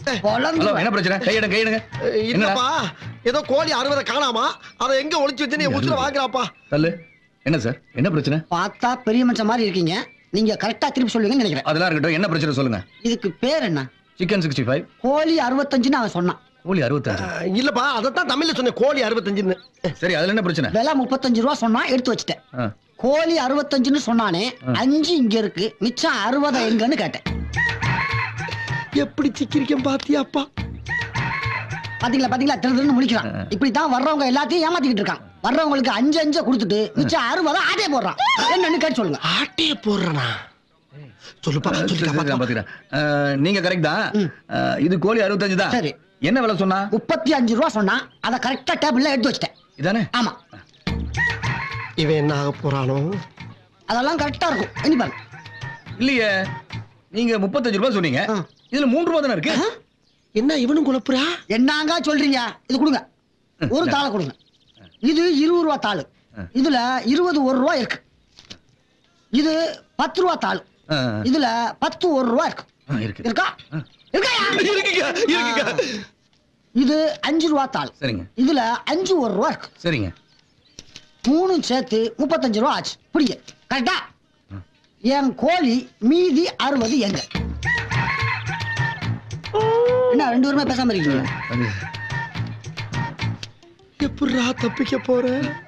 பொழந்து ஹலோ என்ன பிரச்சனை கையிடுங்க கையிடுங்க அஹ், இல்லப்பா ஏதோ கோழி அறுவதை காணாமா அதை எங்க ஒளிச்சு வச்சுன்னு என் உசுர வாங்குறாப்பா தள்ளு என்ன சார் என்ன பிரச்சனை பார்த்தா பெரிய மனுஷன் மாதிரி இருக்கீங்க நீங்க கரெக்டா திருப்பி சொல்லுவீங்கன்னு நினைக்கிறேன் அதெல்லாம் இருக்கட்டும் என்ன பிரச்சனை சொல்லுங்க இதுக்கு பேர் என்ன சிக்கன் சிக்ஸ்டி ஃபைவ் கோழி அறுபத்தஞ்சுன்னு அவன் சொன்னான் கோழி அறுபத்தஞ்சு அஹ், இல்லப்பா அதைத்தான் தமிழ்ல சொன்னேன் கோழி அறுபத்தஞ்சுன்னு சரி அதுல என்ன பிரச்சனை விலை முப்பத்தஞ்சு ரூபா சொன்னா எடுத்து வச்சுட்டேன் ஆ. கோழி அறுபத்தஞ்சுன்னு சொன்னானே அஞ்சு இங்க இருக்கு மிச்சம் அறுபது எங்கன்னு கேட்டேன் எப்படி சிக்கிரிக்கம் பாத்தியாப்பா பாத்தீங்களா பாத்தீங்களா திரு திருன்னு முடிக்கிறான் இப்படித்தான் வர்றவங்க எல்லாத்தையும் ஏமாத்திக்கிட்டு இருக்கான் வர்றவங்களுக்கு அஞ்சு அஞ்சு கொடுத்துட்டு மிச்சம் அறுபதை ஆட்டே போடுறான் என்னன்னு கேட்டு சொல்லுங்க ஆட்டைய போடுறனா சொல்லுப்பா சரி, சரி, நான் சொல்லுப்பா பாத்துக்கிறேன். அஹ், நீங்க கரெக்ட் தான் ம். அஹ், இது கோழி அறுபத்தஞ்சு தான் சரி. என்ன விலை சொன்னா முப்பத்தி அஞ்சு ரூபா சொன்னா அதை கரெக்டா டேபிள்ல எடுத்து வச்சிட்டேன் இதானே ஆமா இவன் என்ன ஆக போறானோ அதெல்லாம் கரெக்டா இருக்கும் எண்ணி பாருங்க இல்லையே நீங்க முப்பத்தஞ்சு ரூபாய் சொன்னீங்க ஆ. இதுல மூன்று ரூபாய் தானே இருக்கு என்ன இவனும் குழப்புறா என்னங்க சொல்றீங்க இது கொடுங்க ஒரு தாளை கொடுங்க இது இருபது ரூபா தாள் இதுல இருபது ஒரு ரூபா இருக்கு இது பத்து ரூபா தாள் ஆ, இதுல பத்து ஒரு ரூபா இருக்கு ஆ, இருக்கு இருக்கா இருக்காயா இருக்குங்க இருக்குங்க இது அஞ்சு ரூபா தாள் சரிங்க இதுல அஞ்சு ஒரு ரூபா இருக்கு சரிங்க மூணும் சேர்த்து முப்பத்தஞ்சு ரூபா ஆச்சு புரிய கரெக்டா என் கோழி மீதி அறுபது எங்க என்ன ரெண்டு பேருமே பேசாம இருக்கீங்க அது எப்படிரா தப்பிக்க போற